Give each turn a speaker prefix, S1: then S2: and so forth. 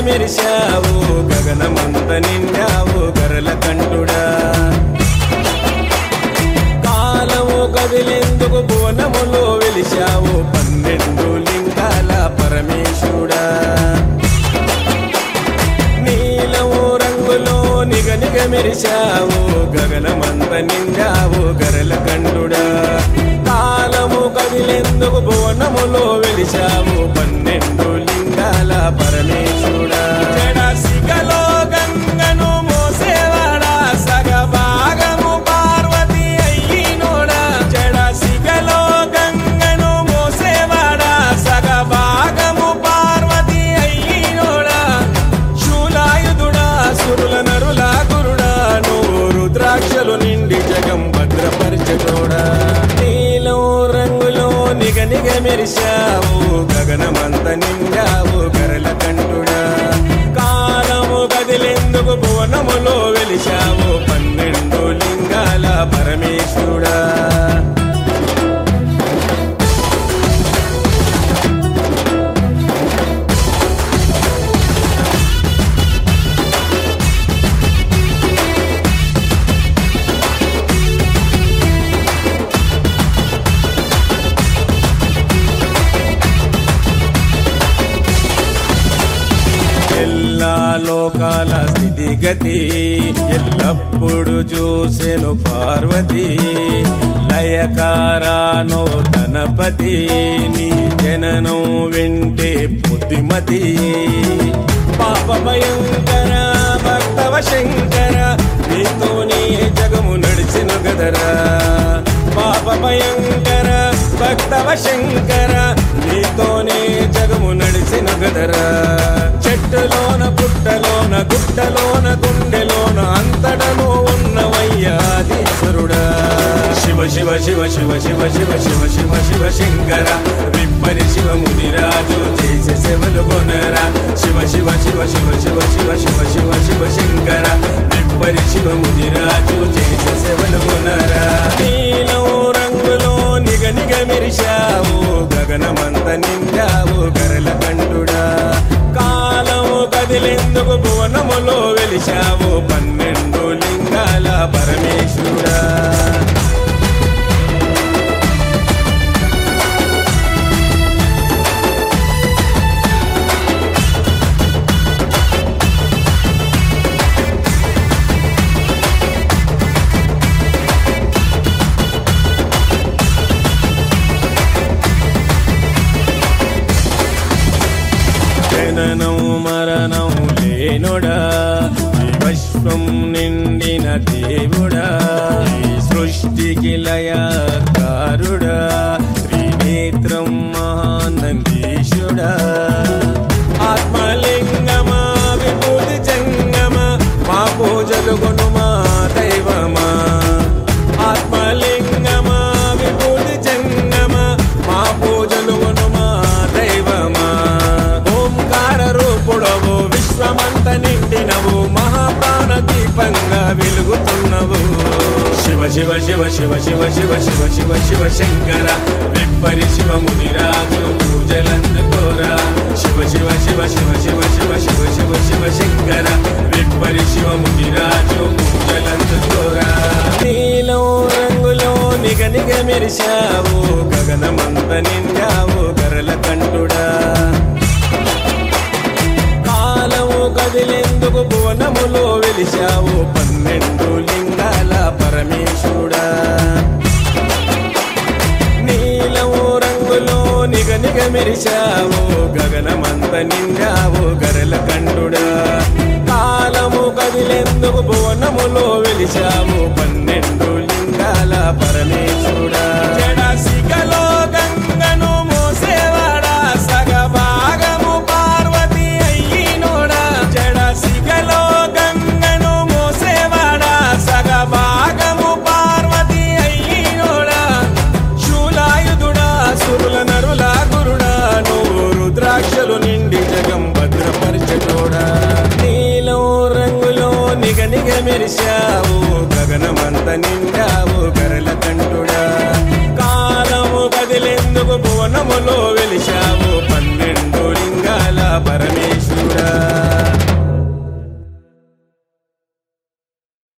S1: మెరిశావు గగనమంత నిండావు గరల కంటుడా కాలము కదిలేందుకు భువనములో వెలిశావు పన్నెండు లింగాల పరమేశుడా నీలము రంగులో నిగ నిగ మెరిశావు గగనమంత నిండావు గరల కండుడా కాలము కదిలేందుకు భువనములో వెలిశావు పన్నెండు లింగాల పరమేశుడా జడసిగలో గంగను మోసేవాడా సగభాగము పార్వతి అయ్యినోడా జడసిగలో గంగను మోసేవాడా సగభాగము పార్వతి అయ్యినోడా శూలాయుధుడా సురుల నరుల గురుడా నువ్వు రుద్రాక్షలు నిండి జగం భద్రపరిచటోడా నీలం రంగులో నిగ నిగ మెరిశావు గగనమంత నిండావు గరల కంటుడా కాలము కదిలేందుకు భువనములో వెలిశావు పన్నెండు లింగాల పరమేశుడా ఎల్లా లోకాల స్థితిగతి ఎల్లప్పుడు చూసెను పార్వతి లయకారానో ధనపతి నీ జననం వింటే బుద్ధిమతి పాప భయంకర భక్తవ శంకర నీతోనే జగము నడిచిన గదరా పాప భయంకర భక్తవ శంకర నీతోనే జగము నడిచిన గదరా చెట్టులోన పుట్టలోన గుట్టలోన గుండెలోన అంతటను ఉన్నవయ్యాదీశ్వరుడా శివ శివ శివ శివ శివ శివ శివ శివ శివ శంకర విప్పని శివ మునిరాజు చేసే సేవలు కొనరా శివ శివ శివ శివ శివ శివ శివ శివ శివ శంకర విప్పని శివ మునిరాజు చేసే సేవలు కొనరా నీలం రంగులో నిగ నిగ మెరిశావు గగనమంత నిండావు గరల కంటుడా కాలము కదిలేందుకు భువనములో వెలిశావు పన్నెండు లింగాల పరమేశ్వరుడా జననం మరణం లేనుడా ఈ విశ్వం నిండిన దేవుడా ఈ సృష్టికి లయకారుడా త్రినేత్రం మహానందీశుడా ఆత్మలింగమా విభూతి జంగమా మా పూజలు కొనుమా దైవమా ఆత్మలింగమా విభూతి జంగమా మా పూజలు కొనుమా దైవమా ఓంకార రూపుడవు విశ్వమంత నిండినవు మహాప్రాణ దీపంగా వెలుగుతున్నవు శివ శివ శివ శివ శివ శివ శివ శివ శివ శంకర విప్పరి శివ మునిరాజు పూజలందుకోరా శివ శివ శివ శివ శివ శివ శివ శివ శివ శంకర విప్పరి శివ మునిరాజు పూజలందుకోరా నీలం రంగులో నిగ నిగ మెరిశావు గగనమంత నిండావు గరల కంటుడా కాలము కదిలేందుకు భువనములో వెలిశావు పన్నెండు లింగాల పరమేశుడా నీలము రంగులో నిగ నిగ మెరిశావు గగనమంత నిండావు గరల కండుడా కాలము కదిలేందుకు భువనములో వెలిశావు పన్నెండు లింగాల పరమేశుడా జడసిగలో గంగను మోసేవాడా సగభాగము పార్వతి అయ్యినోడా జడసిగలో గంగను మోసేవాడా సగభాగము పార్వతి అయ్యినోడా శూలాయుధుడా సురుల నరుల గురుడా నువ్వు రుద్రాక్షలు నిండి జగం భద్రపరిచటోడా నీలం రంగులో నిగ నిగ మెరిశావు గగనమంత నిండి